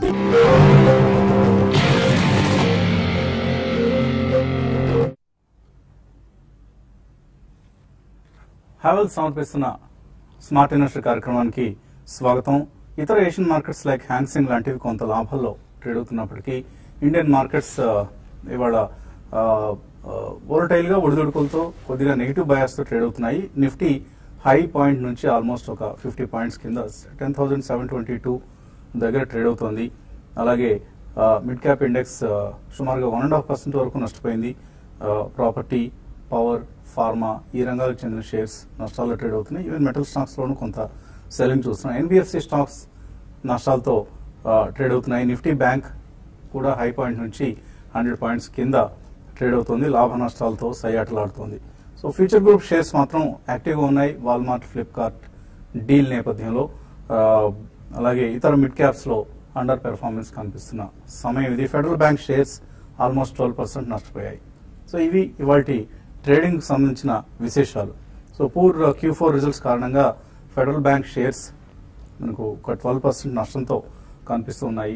హ్యావెల్ సమర్పిస్తున్న smart investor కార్యక్రమానికి స్వాగతం ఇతర ఏషియన్ మార్కెట్స్ లైక్ హ్యాంగ్సింగ్ లాంటివి కొంత లాభాల్లో ట్రేడ్ అవుతున్నప్పటికీ ఇండియన్ మార్కెట్స్ ఆ, ఇవాళ ఓరటైల్ గా ఒడిదుడుకులతో కొద్దిగా నెగిటివ్ బయాస్ తో ట్రేడ్ అవుతున్నాయి నిఫ్టీ హై పాయింట్ నుంచి ఆల్మోస్ట్ ఒక ఫిఫ్టీ పాయింట్స్ కింద ten thousand seven twenty two దగ్గర ట్రేడ్ అవుతోంది అలాగే మిడ్ క్యాప్ ఇండెక్స్ ఆ, సుమారుగా వన్ అండ్ హాఫ్ పర్సెంట్ వరకు నష్టపోయింది ప్రాపర్టీ పవర్ ఫార్మా ఈ రంగాలకు చెందిన షేర్స్ నష్టాల్లో ట్రేడ్ అవుతున్నాయి ఈవెన్ మెటల్ స్టాక్స్ లోనూ కొంత సెల్లింగ్ చూస్తున్నాం ఎన్బిఎఫ్సి స్టాక్స్ నష్టాలతో ఆ, ట్రేడ్ అవుతున్నాయి నిఫ్టీ బ్యాంక్ కూడా హై పాయింట్ నుంచి హండ్రెడ్ పాయింట్స్ కింద ట్రేడ్ అవుతుంది లాభ నష్టాలతో సయ్యాటలాడుతోంది సో ఫ్యూచర్ గ్రూప్ షేర్స్ మాత్రం యాక్టివ్గా ఉన్నాయి వాల్మార్ట్ ఫ్లిప్కార్ట్ డీల్ నేపథ్యంలో ఆ, అలాగే ఇతర మిడ్ క్యాప్స్ లో అండర్ పెర్ఫార్మెన్స్ కనిపిస్తున్న సమయం ఇది Federal Bank shares almost twelve percent నష్టపోయాయి సో ఇవి ఇవాటి ట్రేడింగ్ సంబంధించిన విశేషాలు so poor Q four results కారణంగా ఫెడరల్ బ్యాంక్ షేర్స్ మనకు ఒక ట్వెల్వ్ పర్సెంట్ నష్టంతో కనిపిస్తున్నాయి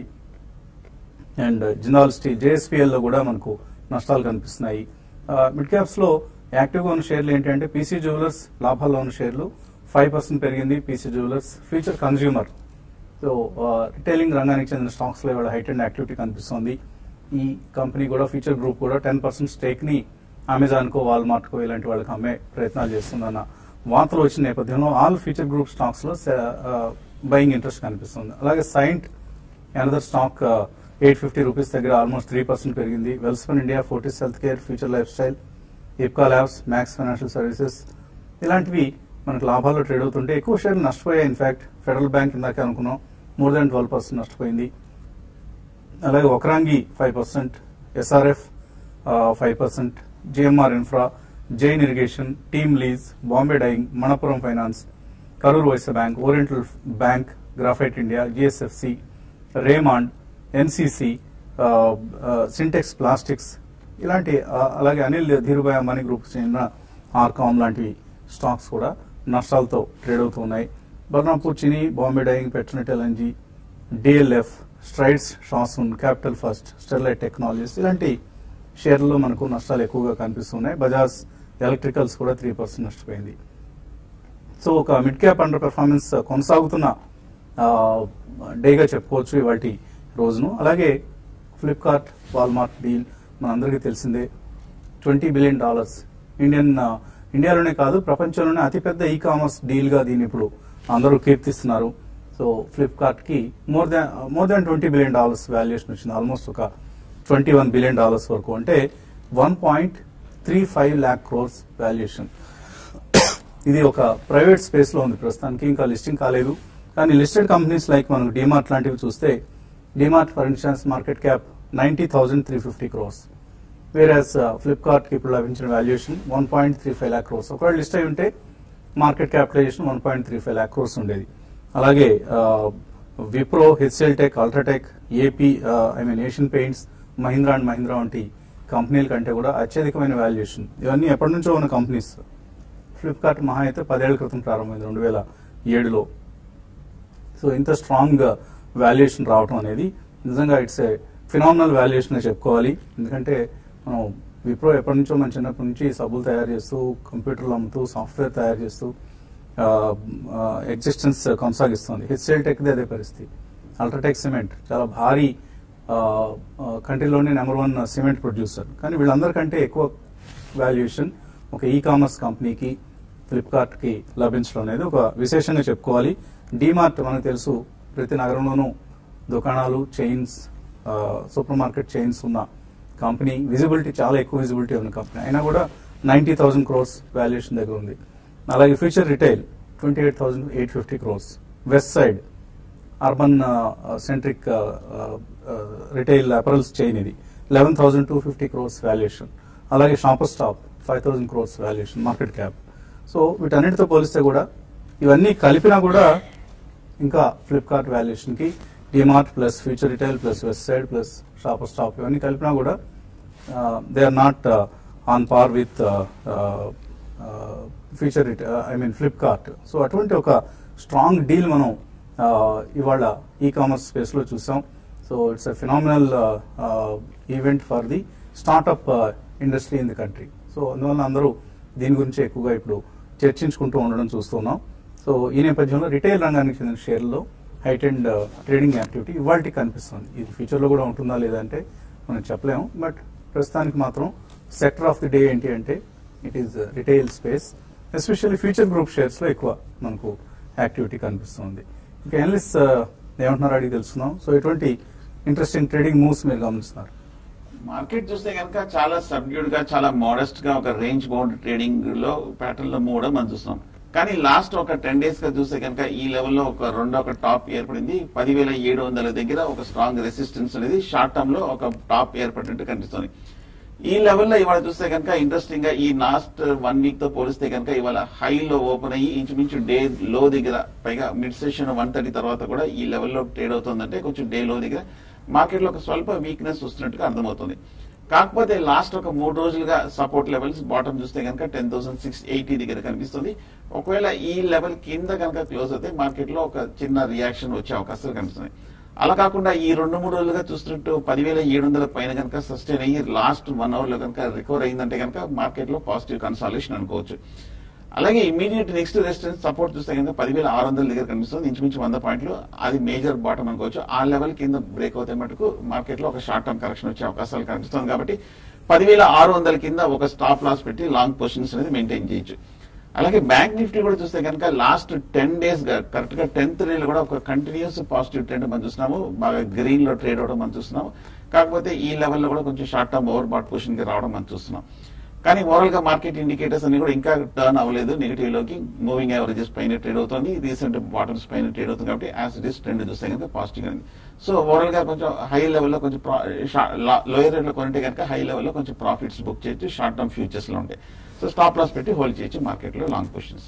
అండ్ జిందాల్ స్టీల్ JSPL లో కూడా మనకు నష్టాలు కనిపిస్తున్నాయి మిడ్ క్యాప్స్ లో యాక్టివ్గా ఉన్న షేర్లు ఏంటంటే పీసీ జ్యువెలర్స్ లాభాల్లో ఉన్న షేర్లు ఫైవ్ పర్సెంట్ పెరిగింది PC Jewellers Future Consumer so retailing రంగానికి చెందిన స్టాక్స్ లో ఇవాళ హైట్ అండ్ యాక్టివిటీ కనిపిస్తోంది ఈ కంపెనీ కూడా ఫ్యూచర్ గ్రూప్ కూడా టెన్ పర్సెంట్ స్టేక్ ని అమెజాన్ కో వాల్మార్ట్ కో ఇలాంటి వాళ్ళకి అమ్మే ప్రయత్నాలు చేస్తుందన్న వార్తలు వచ్చిన నేపథ్యంలో ఆల్ ఫ్యూచర్ గ్రూప్ స్టాక్స్ లో బయింగ్ ఇంట్రెస్ట్ కనిపిస్తుంది అలాగే Cyient another stock eight fifty rupees దగ్గర ఆల్మోస్ట్ త్రీ పర్సెంట్ పెరిగింది Welspun India Fortis health care Future life style Ipca labs Max Financial Services ఇలాంటివి మనకు లాభాల్లో ట్రేడ్ అవుతుంటే ఎక్కువ షేర్లు నష్టపోయాయి ఇన్ఫాక్ట్ ఫెడరల్ బ్యాంక్ ఇందాక అనుకున్నాం మోర్ దాన్ ట్వెల్వ్ పర్సెంట్ నష్టపోయింది అలాగే ఒకరాంగి five percent SRF five percent GMR infra Jain irrigation Team Lease Bombay Dyeing Manappuram Finance Karur Vysya Bank Oriental Bank Graphite India GSFC Raymond NCC Sintex Plastics ఇలాంటి ఆ, అలాగే అనిల్ ధీరుభాయ్ అంబానీ గ్రూప్ చెందిన ఆర్కామ్ లాంటి స్టాక్స్ కూడా నష్టాలతో ట్రేడ్ అవుతున్నాయి Burnpur Chini Bombay Dyeing Petronet LNG DLF Strides Shasun Capital First Sterlite Technologies ఇలాంటి షేర్లలో మనకు నష్టాలు ఎక్కువగా కనిపిస్తున్నాయి బజాజ్ ఎలక్ట్రికల్స్ కూడా త్రీ పర్సెంట్ నష్టపోయింది సో ఒక మిడ్ క్యాప్ అండర్ పెర్ఫార్మెన్స్ కొనసాగుతున్న ఆ, డేగా చెప్పుకోవచ్చు ఇవాటి రోజును అలాగే ఫ్లిప్కార్ట్ వాల్మార్ట్ డీల్ మనందరికీ తెలిసిందే ట్వంటీ బిలియన్ డాలర్స్ ఇండియన్ ఆ, ఇండియాలోనే కాదు ప్రపంచంలోనే అతిపెద్ద ఈ కామర్స్ డీల్ గా దీన్ని ఇప్పుడు అందరూ కీర్తిస్తున్నారు సో ఫ్లిప్కార్ట్ కి more than more than twenty billion dollars valuation వచ్చింది ఆల్మోస్ట్ ఒక ట్వంటీ వన్ బిలియన్ డాలర్స్ వరకు అంటే one point three five lakh crores valuation ఇది ఒక ప్రైవేట్ స్పేస్ లో ఉంది ప్రస్తుతానికి ఇంకా లిస్టింగ్ కాలేదు కానీ లిస్టెడ్ కంపెనీస్ లైక్ మనకు డిమార్ట్ లాంటివి చూస్తే DMart for instance market cap ninety thousand three fifty crores whereas Flipkart కి ఇప్పుడు లభించిన valuation one point three five lakh crores ఒకవేళ లిస్ట్ అయి ఉంటే market capitalization one point three five lakh crores ఉండేది అలాగే Wipro HCL tech UltraTech AP I mean Asian Paints Mahindra and Mahindra వంటి కంపెనీల కంటే కూడా అత్యధికమైన వాల్యుయేషన్ ఇవన్నీ ఎప్పటి నుంచో ఉన్న కంపెనీస్ ఫ్లిప్కార్ట్ మహా అయితే పదేళ్ల క్రితం ప్రారంభమైంది రెండు వేల ఏడులో సో ఇంత స్ట్రాంగ్ వాల్యుయేషన్ రావటం అనేది నిజంగా ఇట్స్ ఏ ఫినామినల్ వాల్యుయేషన్ చెప్పుకోవాలి ఎందుకంటే మనం విప్రో ఎప్పటి నుంచో మన చిన్నప్పటి నుంచి సబ్బులు తయారు చేస్తూ కంప్యూటర్లు అమ్ముతూ సాఫ్ట్వేర్ తయారు చేస్తూ ఎగ్జిస్టెన్స్ కొనసాగిస్తుంది హెచ్ఎల్ టెక్ది అదే పరిస్థితి అల్ట్రాటెక్ సిమెంట్ చాలా భారీ కంట్రీలోనే నెంబర్ వన్ సిమెంట్ ప్రొడ్యూసర్ కానీ వీళ్ళందరికంటే ఎక్కువ వాల్యుయేషన్ ఒక ఈ కామర్స్ కంపెనీకి ఫ్లిప్కార్ట్ కి లభించడం అనేది ఒక విశేషంగా చెప్పుకోవాలి డిమార్ట్ మనకు తెలుసు ప్రతి నగరంలోనూ దుకాణాలు చైన్స్ సూపర్ మార్కెట్ చైన్స్ ఉన్న కంపెనీ విజిబిలిటీ చాలా ఎక్కువ విజిబిలిటీ ఉన్న కంపెనీ అయినా కూడా నైన్టీ థౌసండ్ క్రోర్స్ వాల్యుయేషన్ దగ్గర ఉంది అలాగే Future Retail twenty eight thousand eight fifty crores West Side urban centric retail apparels chain ఇది eleven thousand two fifty crores valuation అలాగే Shopper Stop five thousand crores valuation market cap so వీటన్నిటితో పోలిస్తే కూడా ఇవన్నీ కలిపినా కూడా ఇంకా ఫ్లిప్కార్ట్ వాల్యుయేషన్ కి DMart plus Future Retail plus West Side plus Shopper Stop ఇవన్నీ కలిపినా కూడా they are not on par with future I mean Flipkart so అటువంటి ఒక స్ట్రాంగ్ డీల్ మనం ఆ, ఇవాళ ఈ కామర్స్ స్పేస్ లో చూసాం so it's a phenomenal event for the startup industry in the country so అందువల్ల అందరూ దీని గురించి ఎక్కువగా ఇప్పుడు చర్చించుకుంటూ ఉండడం చూస్తున్నాం సో ఈ నేపథ్యంలో రిటైల్ రంగానికి చెందిన షేర్లలో హైట్ అండ్ ట్రేడింగ్ యాక్టివిటీ ఇవాళ కనిపిస్తుంది ఇది ఫ్యూచర్లో కూడా ఉంటుందా లేదంటే మనం చెప్పలేము బట్ ప్రస్తుతానికి మాత్రం సెక్టర్ ఆఫ్ ది డే ఏంటి అంటే it is retail space especially Future Group షేర్స్లో ఎక్కువ మనకు యాక్టివిటీ కనిపిస్తుంది ఇంకా ఎనలిస్ట్ ఏమంటున్నారు అడిగి తెలుసుకుందాం సో ఎటువంటి ఇంట్రెస్టింగ్ ట్రేడింగ్ మూవ్స్ మీరు గమనిస్తున్నారు మార్కెట్ చూస్తే కనుక చాలా సబ్డ్యూడ్ గా చాలా మోడెస్ట్ గా ఒక రేంజ్ బౌండ్ ట్రేడింగ్ లో ప్యాటర్న్ లో మూవ్ మనం చూస్తున్నాం కానీ లాస్ట్ ఒక టెన్ డేస్ గా చూస్తే కనుక ఈ లెవెల్లో ఒక రెండో ఒక టాప్ ఏర్పడింది పదివేల ఏడు వందల దగ్గర ఒక స్ట్రాంగ్ రెసిస్టెన్స్ అనేది షార్ట్ టర్మ్ లో ఒక టాప్ ఏర్పడినట్టు కనిపిస్తుంది ఈ లెవెల్లో ఇవాళ చూస్తే కనుక ఇంట్రెస్టింగ్ గా ఈ లాస్ట్ వన్ వీక్ తో పోలిస్తే కనుక ఇవాళ హై లో ఓపెన్ అయ్యి ఇంచుమించు డే లో దగ్గర పైగా మిడ్ సెషన్ వన్ థర్టీ తర్వాత కూడా ఈ లెవెల్లో ట్రేడ్ అవుతుందంటే కొంచెం డే లో దగ్గర మార్కెట్ లో ఒక స్వల్ప వీక్నెస్ వస్తున్నట్టుగా అర్థమవుతుంది కాకపోతే లాస్ట్ ఒక మూడు రోజులుగా సపోర్ట్ లెవెల్స్ బాటమ్ చూస్తే కనుక టెన్ థౌసండ్ సిక్స్ ఎయిటీ దగ్గర కనిపిస్తుంది ఒకవేళ ఈ లెవెల్ కింద కనుక క్లోజ్ అయితే మార్కెట్ లో ఒక చిన్న రియాక్షన్ వచ్చే అవకాశాలు కనిపిస్తుంది అలా కాకుండా ఈ రెండు మూడు రోజులుగా చూస్తున్నట్టు పదివేల ఏడు వందల పైన కనుక సస్టైన్ అయ్యి లాస్ట్ వన్ అవర్ లో కనుక రికవర్ అయిందంటే కనుక మార్కెట్ లో పాజిటివ్ కన్సాలేషన్ అనుకోవచ్చు అలాగే ఇమీడియట్ నెక్స్ట్ రెసిస్టెన్స్ సపోర్ట్ చూస్తే కనుక పదివేల ఆరు వందల దగ్గర కనిపిస్తుంది ఇంచుమించు వంద పాయింట్లు అది మేజర్ బాటం అనుకోవచ్చు ఆ లెవెల్ కింద బ్రేక్ అవుతే మటుకు మార్కెట్ లో ఒక షార్ట్ టర్మ్ కరెక్షన్ వచ్చే అవకాశాలు కనిపిస్తుంది కాబట్టి పదివేల ఆరు వందల కింద ఒక స్టాప్ లాస్ పెట్టి లాంగ్ పొజిషన్స్ అనేది మెయింటైన్ చేయొచ్చు అలాగే బ్యాంక్ నిఫ్టీ కూడా చూస్తే కనుక లాస్ట్ టెన్ డేస్ గా కరెక్ట్ గా టెన్త్ డే లో కూడా ఒక కంటిన్యూస్ పాజిటివ్ ట్రెండ్ మనం చూస్తున్నాము బాగా గ్రీన్ లో ట్రేడ్ అవడం మనం చూస్తున్నాము కాకపోతే ఈ లెవెల్లో కూడా కొంచెం short term over bought position కి రావడం మనం చూస్తున్నాం కానీ ఓవరాల్ గా మార్కెట్ ఇండికేటర్స్ అన్ని కూడా ఇంకా టర్న్ అవ్వలేదు నెగిటివ్ లోకి మూవింగ్ యావరేజెస్ పైన ట్రేడ్ అవుతుంది రీసెంట్ బాటమ్స్ పైన ట్రేడ్ అవుతుంది కాబట్టి యాజ్ ఇట్ ఇస్ ట్రెండ్ చూస్తే కనుక పాజిటివ్ ఉంది సో ఓవరాల్ గా కొంచెం హై లెవెల్లో కొంచెం లోయర్ రేట్ లో కొంటే కనుక హై లెవెల్లో కొంచెం ప్రాఫిట్స్ బుక్ చేయొచ్చు షార్ట్ టర్మ్ ఫ్యూచర్స్ లో ఉంటాయి సో స్టాప్ లాస్ పెట్టి హోల్డ్ చేయొచ్చు మార్కెట్ లో లాంగ్ పొజిషన్స్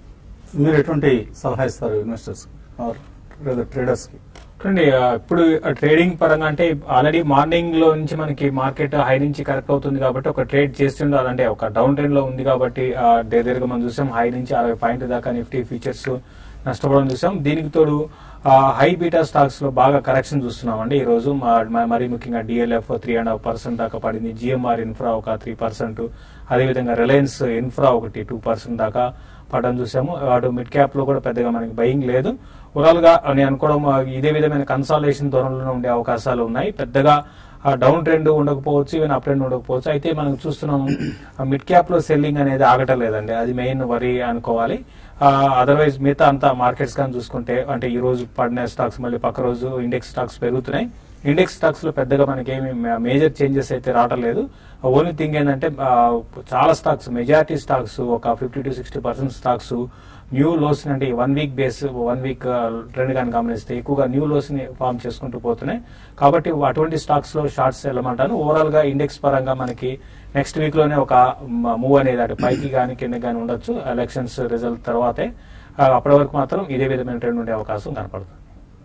మీరు ఎటువంటి సలహా ఇస్తారు ఇన్వెస్టర్స్ ఆర్ ట్రేడర్స్ కి చూడండి ఆ, ఇప్పుడు ట్రేడింగ్ పరంగా అంటే ఆల్రెడీ మార్నింగ్ లో నుంచి మనకి మార్కెట్ హై నుంచి కరెక్ట్ అవుతుంది కాబట్టి ఒక ట్రేడ్ చేస్తుండాలి అంటే ఒక డౌన్ ట్రెండ్ లో ఉంది కాబట్టి ఆ, దగ్గరగా మనం చూసాం హై నుంచి అరవై పాయింట్ దాకా నిఫ్టీ ఫీచర్స్ నష్టపోవడం చూసాం దీనికి తోడు హై బీటా స్టాక్స్ లో బాగా కరెక్షన్ చూస్తున్నాం అండి ఈ రోజు మా- మ- మరీ ముఖ్యంగా DLF three and half percent దాకా పడింది జిఎంఆర్ ఇన్ఫ్రా ఒక త్రీ పర్సెంట్ అదేవిధంగా రిలయన్స్ ఇన్ఫ్రా ఒకటి టూ పర్సెంట్ దాకా పడడం చూసాము అటు మిడ్ క్యాప్ లో కూడా పెద్దగా మనకి బయింగ్ లేదు ఓవరాల్ గా నేను అనుకోవడం ఆ, ఇదే విధమైన కన్సాలేషన్ ధోరణిలో ఉండే అవకాశాలు ఉన్నాయి పెద్దగా డౌన్ ట్రెండ్ ఉండకపోవచ్చు ఈవెన్ అప్ ట్రెండ్ ఉండకపోవచ్చు అయితే మనం చూస్తున్నాము మిడ్ క్యాప్ లో సెల్లింగ్ అనేది ఆగటం లేదండి అది మెయిన్ వరి అనుకోవాలి అదర్వైజ్ మిగతా అంతా మార్కెట్స్ కానీ చూసుకుంటే అంటే ఈ రోజు పడిన స్టాక్స్ మళ్ళీ పక్క రోజు ఇండెక్స్ స్టాక్స్ పెరుగుతున్నాయి ఇండెక్స్ స్టాక్స్ లో పెద్దగా మనకి ఏమి మేజర్ చేంజెస్ అయితే రావటం లేదు ఓన్లీ థింగ్ ఏంటంటే ఆ, చాలా స్టాక్స్ మెజారిటీ స్టాక్స్ ఒక fifty to sixty percent stocks new lows అంటే one week base one week trend కానీ గమనిస్తే ఎక్కువగా న్యూ లోస్ ని ఫామ్ చేసుకుంటూ పోతున్నాయి కాబట్టి అటువంటి స్టాక్స్ లో షార్ట్స్ వెళ్ళమంటాను ఓవరాల్ గా ఇండెక్స్ పరంగా మనకి నెక్స్ట్ వీక్ లోనే ఒక మూవ్ అనేది అటు పైకి కానీ కింద కానీ ఉండొచ్చు ఎలక్షన్స్ రిజల్ట్ తర్వాతే ఆ, అప్పటి వరకు మాత్రం ఇదే విధమైన ట్రెండ్ ఉండే అవకాశం కనపడుతుంది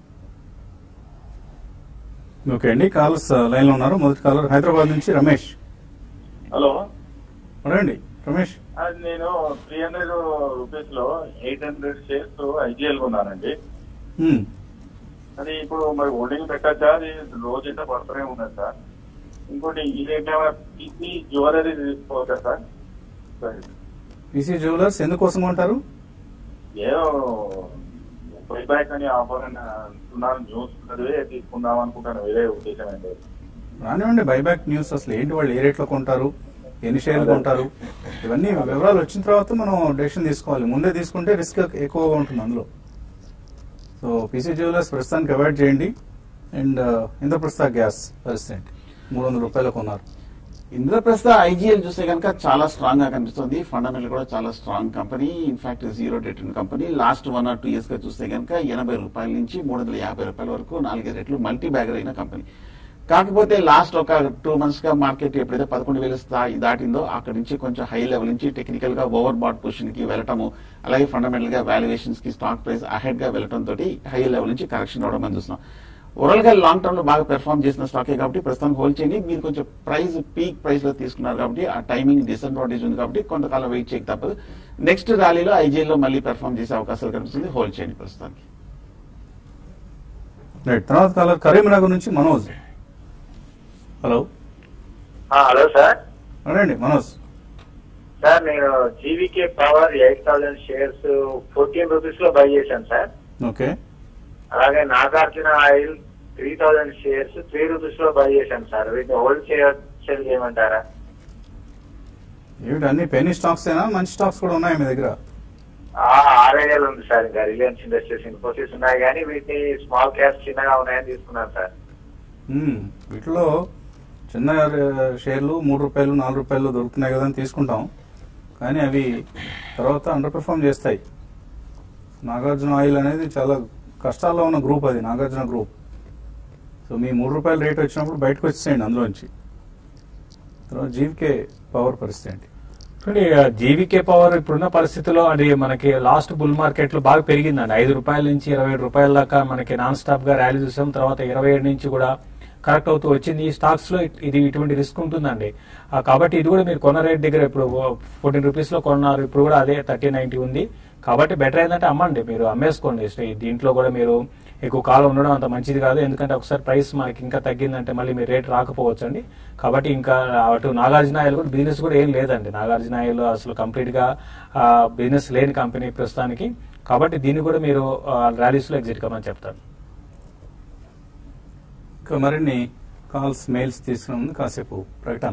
ఓకే అండి కాలర్స్ లైన్ లో ఉన్నారు మొదటి కాలర్ హైదరాబాద్ నుంచి రమేష్ హలో రండి రమేష్ అది నేను త్రీ హండ్రెడ్ రూపీస్ లో ఎయిట్ హండ్రెడ్ షేర్స్ ఐజీఎల్ కొన్నానండి హ్మ్. అది ఇప్పుడు మరి హోల్డింగ్ పెట్టచ్చా అది రోజు ఇంత పడుతూనే ఉన్నది సార్ ఇంకోటి ఈ రేట్ పీసీ జ్యువెలరీ తీసుకోవచ్చా సార్ సరే. పీసీ జ్యువెలర్స్ ఎందుకోసం ఉంటారు ఏదో బ్యాక్ అని ఆఫర్ అని అంటున్నారు న్యూస్ చదివే తీసుకుందాం అనుకుంటాను వేరే ఉద్దేశం ఏంటి రానివ్వండి బైబ్యాక్ న్యూస్ అసలు ఏంటి వాళ్ళు ఏ రేట్లో కొంటారు ఎన్ని షేర్లు కొంటారు ఇవన్నీ వివరాలు వచ్చిన తర్వాత మనం డెసిషన్ తీసుకోవాలి ముందే తీసుకుంటే రిస్క్ ఎక్కువగా ఉంటుంది అందులో సో పీసీ జ్యువెలర్స్ ప్రస్తుతానికి అవాయిడ్ చేయండి అండ్ ఇంద్రప్రస్థ గ్యాస్ పరిస్థితి ఏంటి మూడు వందల రూపాయలు కొన్నారు ఇంద్రప్రస్థ ఐజీఎల్ చూస్తే కనుక చాలా స్ట్రాంగ్ గా కనిపిస్తుంది ఫండమెంటల్ కూడా చాలా strong company in fact zero debt company last one or two years గా చూస్తే కనుక ఎనభై రూపాయల నుంచి మూడు వందల యాభై రూపాయల వరకు నాలుగైదు రెట్లు మల్టీ బ్యాగర్ అయిన కంపెనీ కాకపోతే లాస్ట్ ఒక టూ మంత్స్ గా మార్కెట్ ఎప్పుడైతే పదకొండు వేల స్థాయి దాటిందో అక్కడి నుంచి కొంచెం హై లెవెల్ నుంచి టెక్నికల్ గా ఓవర్ బాట్ పొజిషన్ కి వెళ్ళటము అలాగే ఫండమెంటల్ గా వాల్యుయేషన్స్ కి స్టాక్ ప్రైస్ అహెడ్ గా వెళ్ళటం తోటి హై లెవెల్ నుంచి కరెక్షన్ అవడం మనం చూస్తున్నాం ఓవరాల్ గా లాంగ్ టర్మ్ లో బాగా పెర్ఫార్మ్ చేసిన స్టాకే కాబట్టి ప్రస్తుతం హోల్డ్ చేయండి మీరు కొంచెం ప్రైస్ పీక్ ప్రైస్ లో తీసుకున్నారు కాబట్టి ఆ టైమింగ్ డిసడ్వాంటేజ్ ఉంది కాబట్టి కొంతకాలం వెయిట్ చేయక తప్పదు నెక్స్ట్ ర్యాలీలో ఐజీఎల్ లో మళ్ళీ పెర్ఫార్మ్ చేసే అవకాశాలు కనిపిస్తుంది హోల్డ్ చేయండి ప్రస్తుతానికి రైట్ తర్వాత కాలర్ కరీంనగర్ నుంచి మనోజ్ హలో హలో సార్ రండి మనోజ్ సార్ నేను GVK power eight thousand shares fourteen rupees లో బై చేశాను సార్ ఓకే అలాగే Nagarjuna oil three thousand shares three rupees లో బై చేశాను సార్ వీటిని హోల్డ్ సేల్ చేయమంటారా ఏమిటి అన్ని పెనీ స్టాక్స్ అయినా మంచి స్టాక్స్ కూడా ఉన్నాయి మీ దగ్గర ఆ, ఆర్ఐఎల్ ఉంది సార్ ఇంకా రిలయన్స్ ఇండస్ట్రీస్ ఇన్ఫోసిస్ ఉన్నాయి కానీ వీటిని స్మాల్ క్యాప్స్ చిన్నగా ఉన్నాయని తీసుకున్నాను సార్ మ్మ్. వీటిలో చిన్న ఆ, షేర్లు మూడు రూపాయలు నాలుగు రూపాయలు దొరుకుతున్నాయి కదా అని తీసుకుంటాం కానీ అవి తర్వాత అండర్ పెర్ఫామ్ చేస్తాయి నాగార్జున ఆయిల్ అనేది చాలా కష్టాల్లో ఉన్న గ్రూప్ అది నాగార్జున గ్రూప్ సో మీ మూడు రూపాయల రేట్ వచ్చినప్పుడు బయటకు వచ్చేసేయండి అందులోంచి తర్వాత జీవికే పవర్ పరిస్థితి ఏంటి చూడండి జీవికే పవర్ ఇప్పుడున్న పరిస్థితిలో అది మనకి లాస్ట్ బుల్ మార్కెట్ లో బాగా పెరిగిందండి ఐదు రూపాయల నుంచి ఇరవై ఏడు రూపాయల దాకా మనకి నాన్ స్టాప్ గా ర్యాలీ చూసాం తర్వాత ఇరవై ఏడు నుంచి కూడా కరెక్ట్ అవుతూ వచ్చింది ఈ స్టాక్స్ లో ఇట్- ఇది ఇటువంటి రిస్క్ ఉంటుందండి ఆ, కాబట్టి ఇది కూడా మీరు కొన్న రేట్ దగ్గర ఇప్పుడు ఫోర్టీన్ రూపీస్ లో కొన్నారు ఇప్పుడు కూడా అదే థర్టీ నైన్టీ ఉంది కాబట్టి బెటర్ ఏంటంటే అమ్మండి మీరు అమ్మేసుకోండి ఇష్ట- దీంట్లో కూడా మీరు ఎక్కువ కాలం ఉండడం అంత మంచిది కాదు ఎందుకంటే ఒకసారి ప్రైస్ మనకి ఇంకా తగ్గిందంటే మళ్ళీ మీ రేట్ రాకపోవచ్చు అండి కాబట్టి ఇంకా అటు నాగార్జున ఆయిల్ కూడా బిజినెస్ కూడా ఏం లేదండి నాగార్జున ఆయిల్ అసలు కంప్లీట్ గా బిజినెస్ లేని కంపెనీ ప్రస్తుతానికి కాబట్టి దీన్ని కూడా మీరు ర్యాలీస్ లో ఎగ్జిట్ కమని చెప్తాను ఇంకా మరిన్ని కాల్స్ మెయిల్స్ తీసుకునే ముందు కాసేపు ప్రకటన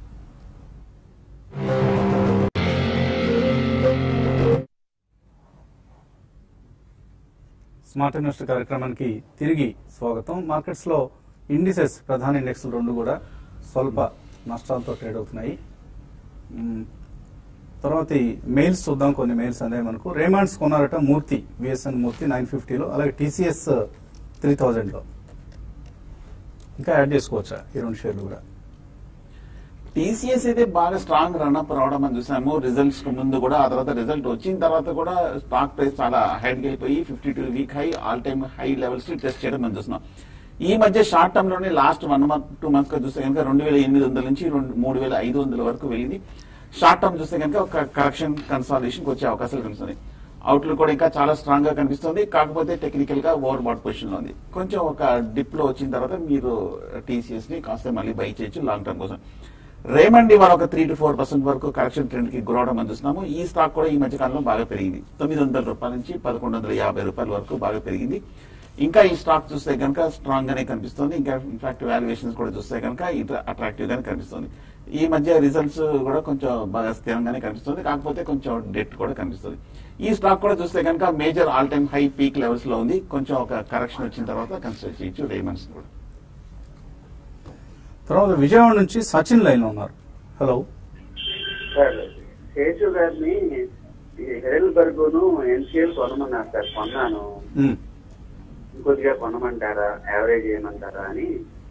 స్మార్ట్ ఇన్వెస్టర్ కార్యక్రమానికి తిరిగి స్వాగతం మార్కెట్స్ లో ఇండిసెస్ ప్రధాన ఇండెక్స్లు రెండు కూడా స్వల్ప నష్టాలతో ట్రేడ్ అవుతున్నాయి మ్మ్. తర్వాత ఈ మెయిల్స్ చూద్దాం కొన్ని మెయిల్స్ అనేవి మనకు రేమాండ్స్ కొన్నారట మూర్తి విఎస్ఎన్ మూర్తి నైన్ ఫిఫ్టీలో అలాగే టీసీఎస్ త్రీ థౌజండ్లో ఇంకా యాడ్ చేసుకోవచ్చా ఈ రెండు షేర్లు కూడా టీసీఎస్ అయితే బాగా స్ట్రాంగ్ రన్అప్ రావడం అని చూసాము రిజల్ట్స్ కు ముందు కూడా ఆ తర్వాత రిజల్ట్ వచ్చిన తర్వాత కూడా స్టాక్ ప్రైస్ చాలా హైడ్ వెళ్ళిపోయి fifty two week high all time high levels test చేయడం మనం చూస్తున్నాం ఈ మధ్య షార్ట్ టర్మ్ లోనే last one month two months గా చూస్తే కనుక రెండు వేల ఎనిమిది వందల నుంచి రెండు మూడు వేల ఐదు వందల వరకు వెళ్ళింది షార్ట్ టర్మ్ చూస్తే కనుక ఒక కరెక్షన్ కన్సాలిడేషన్ వచ్చే అవకాశాలు కనిపిస్తుంది అవుట్లుక్ కూడా ఇంకా చాలా స్ట్రాంగ్ గా కనిపిస్తుంది కాకపోతే టెక్నికల్ గా ఓవర్ బాట్ పొజిషన్ లో ఉంది కొంచెం ఒక డిప్ లో వచ్చిన తర్వాత మీరు టీసీఎస్ ని కాస్త మళ్ళీ బై చేయొచ్చు లాంగ్ టర్మ్ కోసం రేమండ్ ఇవాళ ఒక త్రీ టు ఫోర్ పర్సెంట్ వరకు కరెక్షన్ ట్రెండ్ కి గురవడం అందిస్తున్నాము ఈ స్టాక్ కూడా ఈ మధ్య కాలంలో బాగా పెరిగింది తొమ్మిది వందల రూపాయల నుంచి పదకొండు వందల యాభై రూపాయల వరకు బాగా పెరిగింది ఇంకా ఈ స్టాక్ చూస్తే కనుక స్ట్రాంగ్ గానే కనిపిస్తుంది ఇంకా ఇన్ఫాక్ట్ వాల్యుయేషన్స్ కూడా చూస్తే కనుక అట్రాక్టివ్ గానే కనిపిస్తుంది ఈ మధ్య రిజల్ట్స్ కూడా కొంచెం బాగా స్థిరంగానే కనిపిస్తుంది కాకపోతే కొంచెం డెట్ కూడా కనిపిస్తుంది ఈ స్టాక్ కూడా చూస్తే కనుక major all time high peak levels లో ఉంది కొంచెం ఒక కరెక్షన్ వచ్చిన తర్వాత కన్సిడర్ చేయొచ్చు రేమండ్స్ కూడా తర్వాత విజయవాడ నుంచి సచిన్ లైన్ లో ఉన్నారు హలో సార్ శేషు గారిని హెడల్బర్గును ఎన్సిఎల్ కొనమన్నారు సార్ కొన్నాను మ్మ్. ఇంకొద్దిగా కొనమంటారా యావరేజ్ చేయమంటారా అని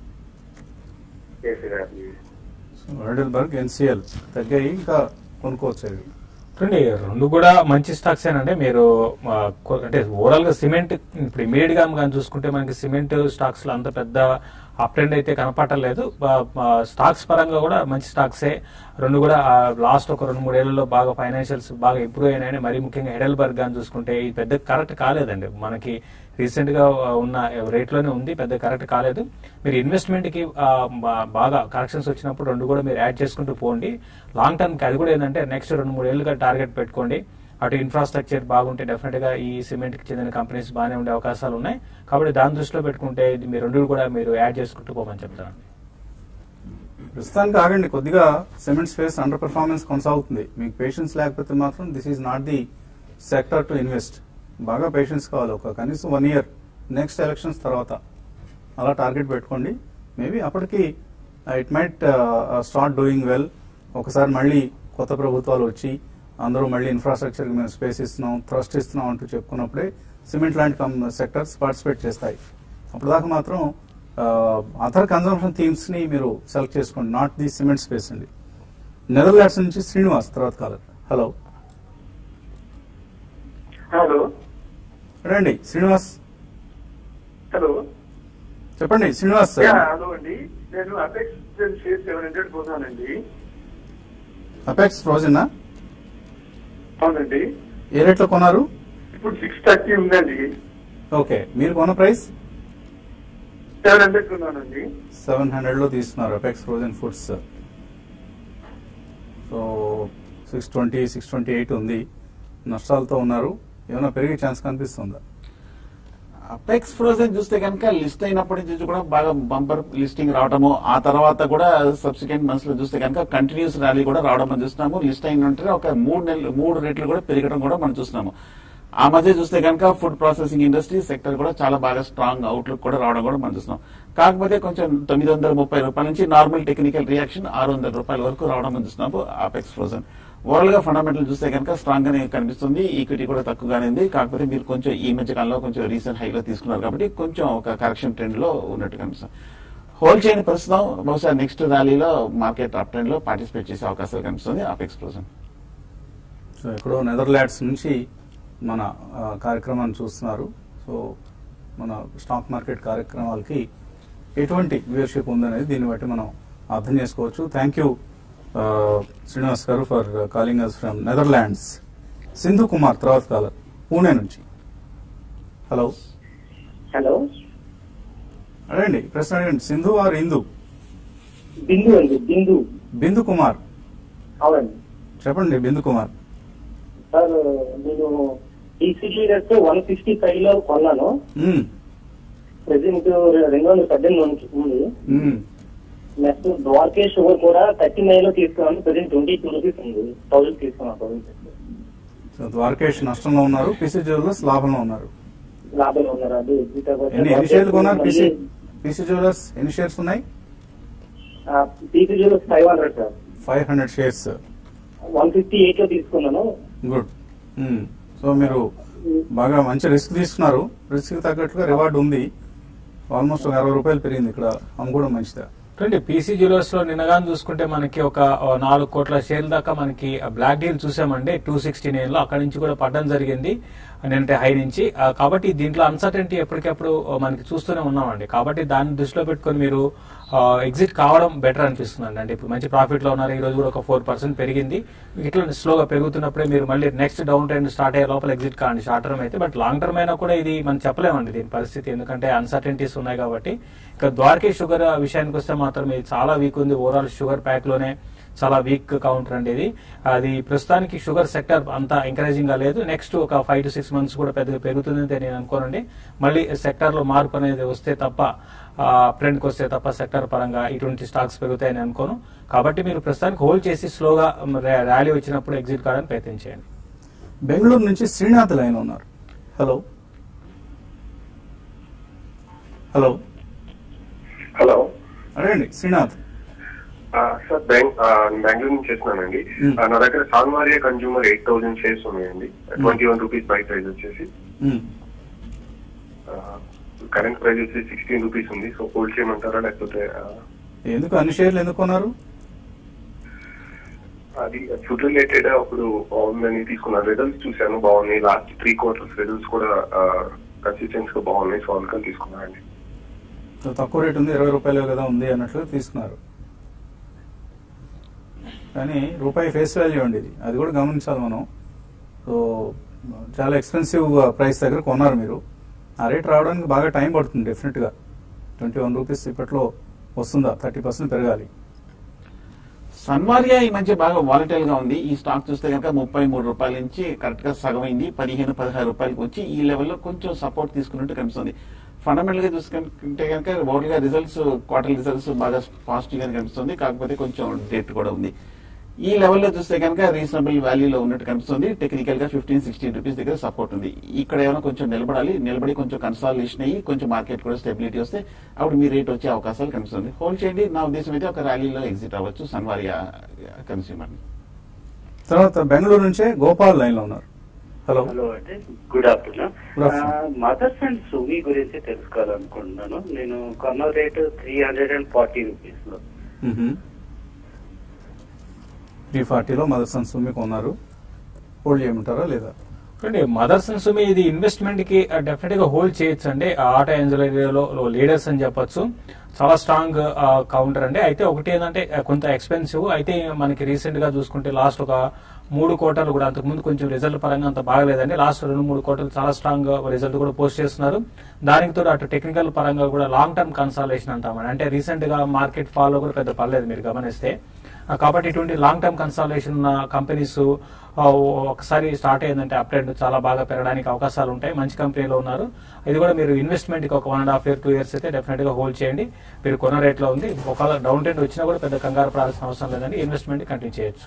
శేషు గారిని హైడెల్బర్గ్ ఎన్సిఎల్ తగ్గాయి ఇంకా కొనుక్కోవచ్చు అవి చూడండి రెండు కూడా మంచి స్టాక్స్ ఏనండి మీరు ఆ, కొ- అంటే ఓవరాల్ గా సిమెంట్ ఇప్పుడు ఇమీడియట్ గా కానీ చూసుకుంటే మనకి సిమెంట్ స్టాక్స్ లో అంత పెద్ద అప్ ట్రెండ్ అయితే కనపడలేదు స్టాక్స్ పరంగా కూడా మంచి స్టాక్సే రెండు కూడా లాస్ట్ ఒక రెండు మూడేళ్లలో బాగా ఫైనాన్షియల్స్ బాగా ఇంప్రూవ్ అయినాయని మరీ ముఖ్యంగా హెడల్బర్గ్ గాని చూసుకుంటే ఇది పెద్ద కరెక్ట్ కాలేదండి మనకి రీసెంట్ గా ఉన్న రేట్ లోనే ఉంది పెద్ద కరెక్ట్ కాలేదు మీరు ఇన్వెస్ట్మెంట్ కి ఆ, బా- బాగా కరెక్షన్స్ వచ్చినప్పుడు రెండు కూడా మీరు యాడ్ చేసుకుంటూ పోండి లాంగ్ టర్మ్ కి అది కూడా ఏంటంటే నెక్స్ట్ రెండు మూడు ఏళ్ళుగా టార్గెట్ పెట్టుకోండి అటు ఇన్ఫ్రాస్ట్రక్చర్ బాగుంటే డెఫినెట్ గా ఈ సిమెంట్ కి చెందిన కంపెనీస్ బాగానే ఉండే అవకాశాలు ఉన్నాయి కాబట్టి దాని దృష్టిలో పెట్టుకుంటే ఇది మీరు రెండు కూడా మీరు యాడ్ చేసుకుంటూ పోమని చెప్తాను ప్రస్తుతానికి ఆగండి కొద్దిగా సిమెంట్ స్పేస్ అండర్ పెర్ఫార్మెన్స్ కొనసాగుతుంది మీకు పేషెన్స్ లేకపోతే మాత్రం this is not the sector to invest బాగా పేషెన్స్ కావాలి ఒక కనీసం వన్ ఇయర్ నెక్స్ట్ ఎలక్షన్స్ తర్వాత అలా టార్గెట్ పెట్టుకోండి మేబీ అప్పటికి it might start doing well ఒకసారి మళ్ళీ కొత్త ప్రభుత్వాలు వచ్చి అందరూ మళ్ళీ ఇన్ఫ్రాస్ట్రక్చర్ మేము స్పేస్ ఇస్తున్నాం థ్రస్ట్ ఇస్తున్నాం అంటూ చెప్పుకున్నప్పుడే సిమెంట్ లాంటి సెక్టర్స్ పార్టిసిపేట్ చేస్తాయి అప్పుడు దాకా మాత్రం అదర్ కన్జంప్షన్ థీమ్స్ ని మీరు సెలెక్ట్ చేసుకోండి నాట్ ది సిమెంట్ స్పేస్ అండి నెదర్లాండ్స్ నుంచి శ్రీనివాస్ తర్వాత కాలర్ హలో హలో రండి శ్రీనివాస్ హలో చెప్పండి శ్రీనివాస్ హలో అండి నేను అపెక్స్ షేర్ సెవెన్ హండ్రెడ్ పోతానండి అపెక్స్ ఫ్రోజన్ అవునండి ఏ రేట్లో కొన్నారు ఇప్పుడు సిక్స్ థర్టీ ఉందండి ఓకే మీరు కొన్న ప్రైస్ సెవెన్ హండ్రెడ్ కొన్నానండి సెవెన్ హండ్రెడ్లో తీసుకున్నారు Apex Frozen Foods so six twenty six twenty eight ఉంది నష్టాలతో ఉన్నారు ఏమైనా పెరిగే ఛాన్స్ కనిపిస్తుందా అపెక్స్ ఫ్రోజన్ చూస్తే కనుక లిస్ట్ అయినప్పటి నుంచి కూడా బాగా బంపర్ లిస్టింగ్ రావడము ఆ తర్వాత కూడా సబ్సిక్వెంట్ మంత్స్ లో చూస్తే కనుక కంటిన్యూస్ ర్యాలీ కూడా రావడం మనం చూస్తున్నాము లిస్ట్ అయిన వెంటనే ఒక మూడు నెలలు మూడు రేట్లు కూడా పెరగడం కూడా మనం చూస్తున్నాము ఆ మధ్య చూస్తే కనుక ఫుడ్ ప్రాసెసింగ్ ఇండస్ట్రీ సెక్టర్ కూడా చాలా బాగా స్ట్రాంగ్ అవుట్లుక్ కూడా రావడం కూడా మనం చూస్తున్నాం కాకపోతే కొంచెం తొమ్మిది వందల ముప్పై రూపాయల నుంచి నార్మల్ టెక్నికల్ రియాక్షన్ ఆరు వందల రూపాయల వరకు రావడం మనం చూస్తున్నాము అపెక్స్ ఫ్రోజన్ ఓవరాల్ గా ఫండమెంటల్ చూస్తే కనుక స్ట్రాంగ్ గానే కనిపిస్తుంది ఈక్విటీ కూడా తక్కువగానే ఉంది కాకపోతే మీరు కొంచెం ఈ మధ్య కాలంలో కొంచెం రీసెంట్ హైలో తీసుకున్నారు కాబట్టి కొంచెం ఒక కరెక్షన్ ట్రెండ్ లో ఉన్నట్టు కనిపిస్తుంది హోల్డ్ చేయని ప్రస్తుతం బహుశా నెక్స్ట్ ర్యాలీలో మార్కెట్ అప్ ట్రెండ్ లో పార్టిసిపేట్ చేసే అవకాశాలు కనిపిస్తుంది అపెక్స్ ఫ్రోజన్ సో ఎక్కడో నెదర్లాండ్స్ నుంచి మన ఆ, కార్యక్రమాన్ని చూస్తున్నారు సో మన స్టాక్ మార్కెట్ కార్యక్రమాలకి ఎటువంటి వ్యూయర్షిప్ ఉందనేది దీన్ని బట్టి మనం అర్థం చేసుకోవచ్చు thank you Srinivas garu for calling us from Netherlands Sindhu Kumar తర్వాత కాలర్ పూణే నుంచి హలో హలో అడగండి ప్రశ్న అడగండి సింధు ఆర్ ఇందు బిందు అండి బిందు బిందు కుమార్ అవునండి చెప్పండి బిందు కుమార్ సార్ నేను టీసీడీఎస్ వన్ సిక్స్టీ ఫైవ్ లో కొన్నాను మ్మ్. ప్రెసెంట్ రెండు వందల పద్దెనిమిది నుంచి ఉంది మ్మ్. నెక్స్ట్ ద్వారకే షుగర్ కూడా థర్టీ నైన్ లో తీసుకున్నాను ప్రెసెంట్ ట్వంటీ టూ రూపీస్ ఉంది థౌసండ్ తీసుకున్నాను థౌసండ్ సో ద్వారకేష్ నష్టంలో ఉన్నారు పిసి జ్యువెలర్స్ లాభంలో ఉన్నారు లాభంలో ఉన్నారు అది ఎగ్జిట్ ఎన్ని ఎన్ని షేర్లు కొన్నారు పిసి పిసి జ్యువెలర్స్ ఎన్ని షేర్స్ ఉన్నాయి TC jewellers five hundred sir five hundred shares one fifty eight లో తీసుకున్నాను గుడ్ సో మీరు బాగా మంచి రిస్క్ తీసుకున్నారు రిస్క్ తగ్గట్టుగా రివార్డ్ ఉంది ఆల్మోస్ట్ ఒక అరవై రూపాయలు పెరిగింది ఇక్కడ అమ్ముకోవడం మంచిదా చూడండి పీసీ జ్యువెలర్స్ లో నిన్నగాని చూసుకుంటే మనకి ఒక ఓ నాలుగు కోట్ల షేర్ల దాకా మనకి బ్లాక్ డీల్ చూసామండి టూ సిక్స్టీ నైన్ లో అక్కడ నుంచి కూడా పడడం జరిగింది అంటే హై నుంచి ఆ, కాబట్టి దీంట్లో అన్సర్టెంటీ ఎప్పటికప్పుడు ఆ, మనకి చూస్తూనే ఉన్నామండి కాబట్టి దాన్ని దృష్టిలో పెట్టుకొని మీరు ఎగ్జిట్ కావడం బెటర్ అనిపిస్తుంది అంటే ఇప్పుడు మంచి ప్రాఫిట్ లో ఉన్నారు ఈ రోజు కూడా ఒక ఫోర్ పర్సెంట్ పెరిగింది ఇట్లా స్లోగా పెరుగుతున్నప్పుడే మీరు మళ్ళీ నెక్స్ట్ డౌన్ ట్రెండ్ స్టార్ట్ అయ్యే లోపల ఎగ్జిట్ కాండి షార్ట్ టర్మ్ అయితే బట్ లాంగ్ టర్మ్ అయినా కూడా ఇది మనం చెప్పలేమండి దీని పరిస్థితి ఎందుకంటే అన్సర్టెంటీస్ ఉన్నాయి కాబట్టి ఇక ద్వారకే షుగర్ విషయానికి వస్తే మాత్రం ఇది చాలా వీక్ ఉంది ఓవరాల్ షుగర్ ప్యాక్ లోనే చాలా వీక్ కౌంటర్ అండి ఇది అది ప్రస్తుతానికి షుగర్ సెక్టర్ అంత ఎంకరేజింగ్ గా లేదు నెక్స్ట్ ఒక ఫైవ్ టు సిక్స్ మంత్స్ కూడా పెద్దగా పెరుగుతుందని నేను అనుకోనండి మళ్ళీ సెక్టర్ లో మార్పు అనేది వస్తే తప్ప ట్రెండ్ కి వస్తే తప్ప సెక్టర్ పరంగా ఇటువంటి స్టాక్స్ పెరుగుతాయని అనుకోను కాబట్టి మీరు ప్రస్తుతానికి హోల్డ్ చేసి స్లోగా ర్యాలీ వచ్చినప్పుడు ఎగ్జిట్ కావడానికి ప్రయత్నం చేయండి బెంగళూరు నుంచి శ్రీనాథ్ లైన్ ఉన్నారు హలో హలో హలో అడగండి శ్రీనాథ్ సార్ బ్యాంక్ బెంగళూరు నుంచి చేస్తున్నానండి Hmm. ఆ, నా దగ్గర సాల్మారియా కన్జ్యూమర్ ఎయిట్ థౌసండ్ షేర్స్ ఉన్నాయండి twenty one rupees buy price వచ్చేసి మ్మ్. కరెంట్ ప్రైస్ వచ్చేసి సిక్స్టీన్ రూపీస్ ఉంది సో హోల్డ్ చేయమంటారా లేకపోతే ఆ, ఎందుకు అన్ని షేర్లు ఎందుకు కొన్నారు అది ఫుడ్ రిలేటెడ్ అప్పుడు బాగుందని తీసుకున్నాను రిజల్ట్స్ చూశాను బాగున్నాయి లాస్ట్ త్రీ క్వార్టర్స్ రిజల్ట్స్ కూడా కన్సిస్టెన్స్ గా బాగున్నాయి సో అందుకని తీసుకున్నానండి సో తక్కువ రేట్ ఉంది ఇరవై రూపాయలు కదా ఉంది అన్నట్లు తీసుకున్నారు కానీ రూపాయి ఫేస్ వాల్యూ అండి ఇది అది కూడా గమనించాలి మనం సో చాలా ఎక్స్పెన్సివ్ ప్రైస్ దగ్గర కొన్నారు మీరు ఆ రేట్ రావడానికి బాగా టైం పడుతుంది డెఫినెట్గా ట్వంటీ వన్ రూపీస్ ఇప్పట్లో వస్తుందా థర్టీ పర్సెంట్ పెరగాలి సన్వారియా ఈ మధ్య బాగా వాలటైల్ గా ఉంది ఈ స్టాక్ చూస్తే కనుక ముప్పై మూడు రూపాయల నుంచి కరెక్ట్ గా సగం అయింది పదిహేను పదహారు రూపాయలకి వచ్చి ఈ లెవెల్లో కొంచెం సపోర్ట్ తీసుకున్నట్టు కనిపిస్తుంది ఫండమెంటల్ గా చూసుకుంటే కనుక ఓవరాల్ గా రిజల్ట్స్ క్వార్టర్ రిజల్ట్స్ బాగా పాజిటివ్ గా కనిపిస్తుంది కాకపోతే కొంచెం డేట్ కూడా ఉంది ఈ లెవెల్లో చూస్తే కనుక రీజనబుల్ వాల్యూలో ఉన్నట్టు కనిపిస్తుంది టెక్నికల్ గా ఫిఫ్టీన్ సిక్స్టీన్ రూపీస్ దగ్గర సపోర్ట్ ఉంది ఇక్కడ ఏమైనా కొంచెం నిలబడాలి నిలబడి కొంచెం కన్సాలిడేషన్ అయ్యి కొంచెం మార్కెట్ కూడా స్టెబిలిటీ వస్తే అప్పుడు మీ రేట్ వచ్చే అవకాశాలు కనిపిస్తుంది హోల్డ్ చేయండి నా ఉద్దేశం అయితే ఒక ర్యాలీలో ఎగ్జిట్ అవ్వచ్చు సన్వారియా కన్స్యూమర్ తర్వాత బెంగళూరు నుంచే గోపాల్ లైన్లో ఉన్నారు హలో హలో అండి good afternoon Good afternoon. Mothers and Sumi గురించి తెలుసుకోవాలనుకుంటున్నాను నేను కొన్న rate three hundred and forty rupees లో త్రీ ఫార్టీలో మదర్సన్ సుమి కొన్నారు హోల్డ్ చేయమంటారా లేదా చూడండి మదర్స్ అండ్ సుమి ఇది ఇన్వెస్ట్మెంట్ కి డెఫినెట్ గా హోల్డ్ చేయొచ్చు అండి ఆటో ఏరియాలో లీడర్స్ అని చెప్పొచ్చు చాలా స్ట్రాంగ్ కౌంటర్ అండి అయితే ఒకటి ఏంటంటే ఆ, కొంత ఎక్స్పెన్సివ్ అయితే మనకి రీసెంట్ గా చూసుకుంటే లాస్ట్ ఒక మూడు కోటలు కూడా అంతకుముందు కొంచెం రిజల్ట్ పరంగా అంత బాగలేదండి లాస్ట్ రెండు మూడు కోటలు చాలా స్ట్రాంగ్ రిజల్ట్ కూడా పోస్ట్ చేస్తున్నారు దానికి తోడు అటు టెక్నికల్ పరంగా కూడా లాంగ్ టర్మ్ కన్సాలేషన్ అంటామని అంటే రీసెంట్ గా మార్కెట్ ఫాలో కూడా పెద్ద పర్లేదు మీరు గమనిస్తే ఆ, కాబట్టి ఇటువంటి లాంగ్ టర్మ్ కన్సాలేషన్ ఉన్న కంపెనీస్ ఒకసారి స్టార్ట్ అయిందంటే అప్ ట్రెండ్ చాలా బాగా పెరగడానికి అవకాశాలు ఉంటాయి మంచి కంపెనీలో ఉన్నారు ఇది కూడా మీరు ఇన్వెస్ట్మెంట్ కి ఒక one and half year two years అయితే డెఫినెట్ గా హోల్డ్ చేయండి మీరు కొన్న రేట్ లో ఉంది ఒకవేళ డౌన్ ట్రెండ్ వచ్చినా కూడా పెద్ద కంగారు పడాల్సిన అవసరం లేదండి ఇన్వెస్ట్మెంట్ కంటిన్యూ చేయొచ్చు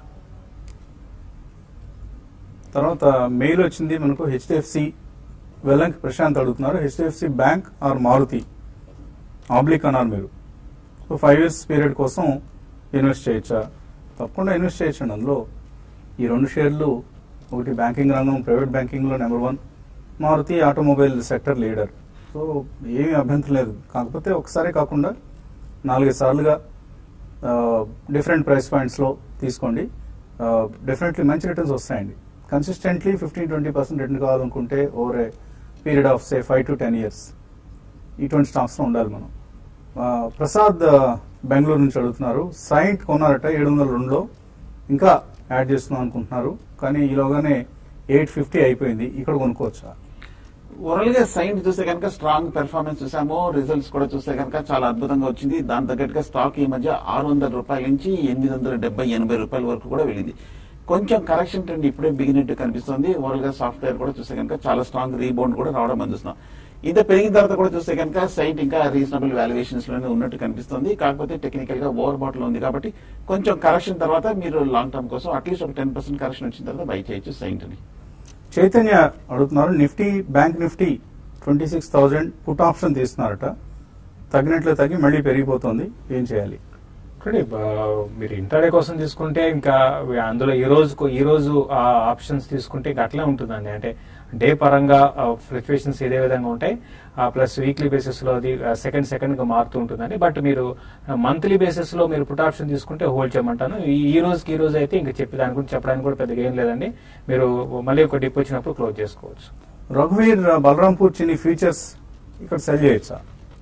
తర్వాత మెయిల్ వచ్చింది మనకు హెచ్డిఎఫ్సి వెల్లంకి ప్రశాంత్ అడుగుతున్నారు హెచ్డిఎఫ్సి బ్యాంక్ ఆర్ మారుతి ఆబ్లిక్ అన్నారు మీరు సో ఫైవ్ ఇయర్స్ పీరియడ్ కోసం ఇన్వెస్ట్ చేయొచ్చా తప్పకుండా ఇన్వెస్ట్ చేయొచ్చండి అందులో ఈ రెండు షేర్లు ఒకటి బ్యాంకింగ్ రంగం ప్రైవేట్ బ్యాంకింగ్లో number one Maruti automobile sector leader so ఏమీ అభ్యంతరం లేదు కాకపోతే ఒకసారి కాకుండా నాలుగైదు సార్లుగా డిఫరెంట్ ప్రైస్ పాయింట్స్లో తీసుకోండి డెఫినెట్లీ మంచి రిటర్న్స్ వస్తాయండి consistently fifteen twenty percent return కావాలనుకుంటే over a period of say five to ten years ఇటువంటి స్టాక్స్లో ఉండాలి మనం ఆ, ప్రసాద్ ఆ, బెంగళూరు నుంచి అడుగుతున్నారు సైంట్ కొన్నారట ఏడు వందల రెండులో ఇంకా యాడ్ చేస్తున్నాం అనుకుంటున్నారు కానీ ఈలోగానే ఎయిట్ ఫిఫ్టీ అయిపోయింది ఇక్కడ కొనుక్కోవచ్చా ఓవరాల్ గా సైన్ చూస్తే కనుక స్ట్రాంగ్ పెర్ఫార్మెన్స్ చూసాము రిజల్ట్స్ కూడా చూస్తే కనుక చాలా అద్భుతంగా వచ్చింది దాని తగ్గట్టుగా స్టాక్ ఈ మధ్య ఆరు వందల రూపాయల నుంచి ఎనిమిది వందల డెబ్బై ఎనభై రూపాయల వరకు కూడా వెళ్ళింది కొంచెం కరెక్షన్ ట్రెండ్ ఇప్పుడే బిగినట్టు కనిపిస్తుంది ఓవరాల్ గా సాఫ్ట్వేర్ కూడా చూస్తే కనుక చాలా స్ట్రాంగ్ రీబౌండ్ కూడా రావడం అందిస్తున్నాం ఇంత పెరిగిన తర్వాత కూడా చూస్తే కనుక సైట్ ఇంకా రీజనబుల్ వాల్యుయేషన్స్ లోనే ఉన్నట్టు కనిపిస్తుంది కాకపోతే టెక్నికల్ గా ఓవర్ బాటిల్ ఉంది కాబట్టి కొంచెం కరెక్షన్ తర్వాత మీరు లాంగ్ టర్మ్ కోసం అట్లీస్ట్ ఒక టెన్ పర్సెంట్ కరెక్షన్ వచ్చిన తర్వాత బై చేయొచ్చు సైంట్ ని చైతన్య అడుగుతున్నారు Nifty bank Nifty twenty six thousand put option తీస్తున్నారట తగ్గినట్లు తగ్గి మళ్ళీ పెరిగిపోతుంది ఏం చేయాలి చూడండి బా- మీరు ఇంటర్డే కోసం తీసుకుంటే ఇంకా అందులో ఈ రోజుకు ఈ రోజు ఆ ఆప్షన్స్ తీసుకుంటే ఇంకా అట్లే ఉంటుందండి అంటే డే పరంగా ఫ్లక్చువేషన్స్ ఇదే విధంగా ఉంటాయి ప్లస్ వీక్లీ బేసిస్ లో అది సెకండ్ సెకండ్ గా మారుతూ ఉంటుందండి బట్ మీరు మంత్లీ బేసిస్ లో మీరు పుట్ ఆప్షన్ తీసుకుంటే హోల్డ్ చేయమంటాను ఈ ఈ రోజుకి ఈ రోజు అయితే ఇంకా చెప్పి దాని గురించి చెప్పడానికి కూడా పెద్దగా ఏం లేదండి మీరు మళ్ళీ ఒక డిప్ వచ్చినప్పుడు క్లోజ్ చేసుకోవచ్చు రఘువీర్ బలరాంపూర్ చిన్ని ఫ్యూచర్స్ ఇక్కడ సెల్ చేయొచ్చా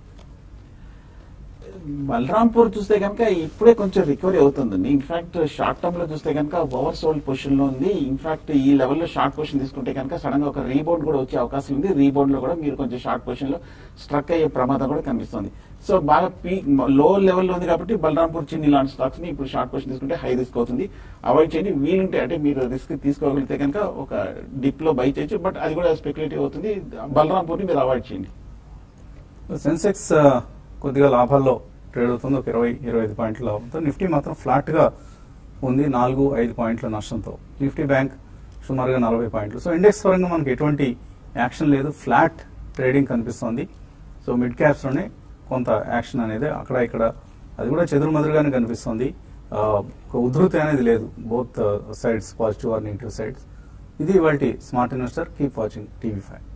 బలరాంపూర్ చూస్తే కనుక ఇప్పుడే కొంచెం రికవరీ అవుతుందండి ఇన్ఫాక్ట్ షార్ట్ టర్మ్ లో చూస్తే కనుక ఓవర్ సోల్డ్ పొజిషన్ లో ఉంది ఇన్ఫాక్ట్ ఈ లెవెల్లో షార్ట్ పొజిషన్ తీసుకుంటే కనుక సడన్ గా ఒక రీబౌండ్ కూడా వచ్చే అవకాశం ఉంది రీబౌండ్ లో కూడా మీరు కొంచెం షార్ట్ పొజిషన్ లో స్ట్రక్ అయ్యే ప్రమాదం కూడా కనిపిస్తుంది సో బాగా పీక్ లో లెవెల్ లో ఉంది కాబట్టి బలరాంపూర్ చిన్ని లాంటి స్టాక్స్ ని ఇప్పుడు షార్ట్ పొజిషన్ తీసుకుంటే హై రిస్క్ అవుతుంది అవాయిడ్ చేయండి వీలుంటే అంటే మీరు రిస్క్ తీసుకోగలిగితే కనుక ఒక డిప్ లో బై చేయొచ్చు బట్ అది కూడా స్పెక్యులేటివ్ అవుతుంది బలరాంపూర్ ని మీరు అవాయిడ్ చేయండి సెన్సెక్స్ ఆ, కొద్దిగా లాభాల్లో ట్రేడ్ అవుతుంది ఒక ఇరవై ఇరవై ఐదు పాయింట్ల లాభంతో నిఫ్టీ మాత్రం ఫ్లాట్ గా ఉంది నాలుగు ఐదు పాయింట్ల నష్టంతో నిఫ్టీ బ్యాంక్ సుమారుగా నలభై పాయింట్లు సో ఇండెక్స్ పరంగా మనకి ఎటువంటి యాక్షన్ లేదు ఫ్లాట్ ట్రేడింగ్ కనిపిస్తోంది సో మిడ్ క్యాప్స్ లోనే కొంత యాక్షన్ అనేది అక్కడ ఇక్కడ అది కూడా చెదురుమదురుగానే కనిపిస్తుంది ఆ, ఒక ఉధృతి అనేది లేదు both sides positive or negative sides ఇది ఇవాళ smart investor keep watching TV five